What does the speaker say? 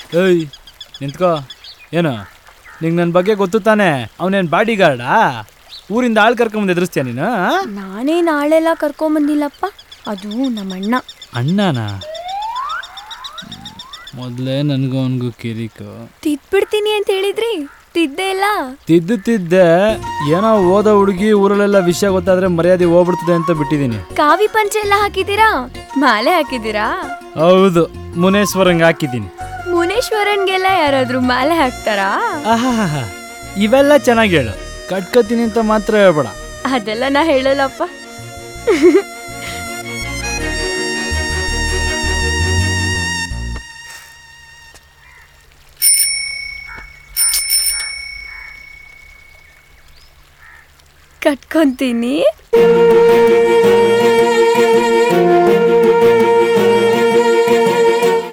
ಏಯ್ ನಿಂತ್ಕೋ ಏನು ನಿಂಗೆ ನನ್ನ ಬಗ್ಗೆ ಗೊತ್ತು ತಾನೆ ಅವನೇನು ಬಾಡಿ ಗಾರ್ಡಾ ಊರಿಂದ ಆಳು ಕರ್ಕೊಂಬಂದು ಎದುರಿಸ್ತೀಯ ನೀನು ಆ? ನಾನೇ ನಾಳೆಲ್ಲ ಕರ್ಕೊಂಬಂದಿಲ್ಲಪ್ಪ ಅದು ನಮ್ಮ ಅಣ್ಣ ಅಣ್ಣನಾ ಮೊದಲೇ ನನಗೂ ಅವನಿಗೂ ಕಿರಿಕು ತಿದ್ಬಿಡ್ತೀನಿ ಅಂತ ಹೇಳಿದ್ರಿ ತಿದ್ದೆ ಇಲ್ಲ ತಿದ್ದು ತಿದ್ದೆ ಏನೋ ಓದೋ ಹುಡುಗಿ ಊರಲ್ಲೆಲ್ಲ ವಿಷಯ ಗೊತ್ತಾದ್ರೆ ಮರ್ಯಾದೆ ಹೋಗ್ಬಿಡ್ತದೆ ಅಂತ ಬಿಟ್ಟಿದ್ದೀನಿ ಕಾವಿ ಪಂಚೆ ಎಲ್ಲ ಹಾಕಿದ್ದೀರಾ ಮಾಲೆ ಹಾಕಿದ್ದೀರಾ ಹೌದು ಮುನೇಶ್ವರಂಗೆ ಹಾಕಿದ್ದೀನಿ ಮುನೇಶ್ವರನ್ಗೆಲ್ಲ ಯಾರಾದ್ರೂ ಮಾಲೆ ಹಾಕ್ತಾರಾ ಆಹಾಹಾ ಇವೆಲ್ಲ ಚೆನ್ನಾಗಿ ಹೇಳು ಕಟ್ಕೋತೀನಿ ಅಂತ ಮಾತ್ರ ಹೇಳ್ಬೇಡ ಅದೆಲ್ಲ ನಾ ಹೇಳಲ್ಲಪ್ಪ ಕಟ್ಕೊಂತೀನಿ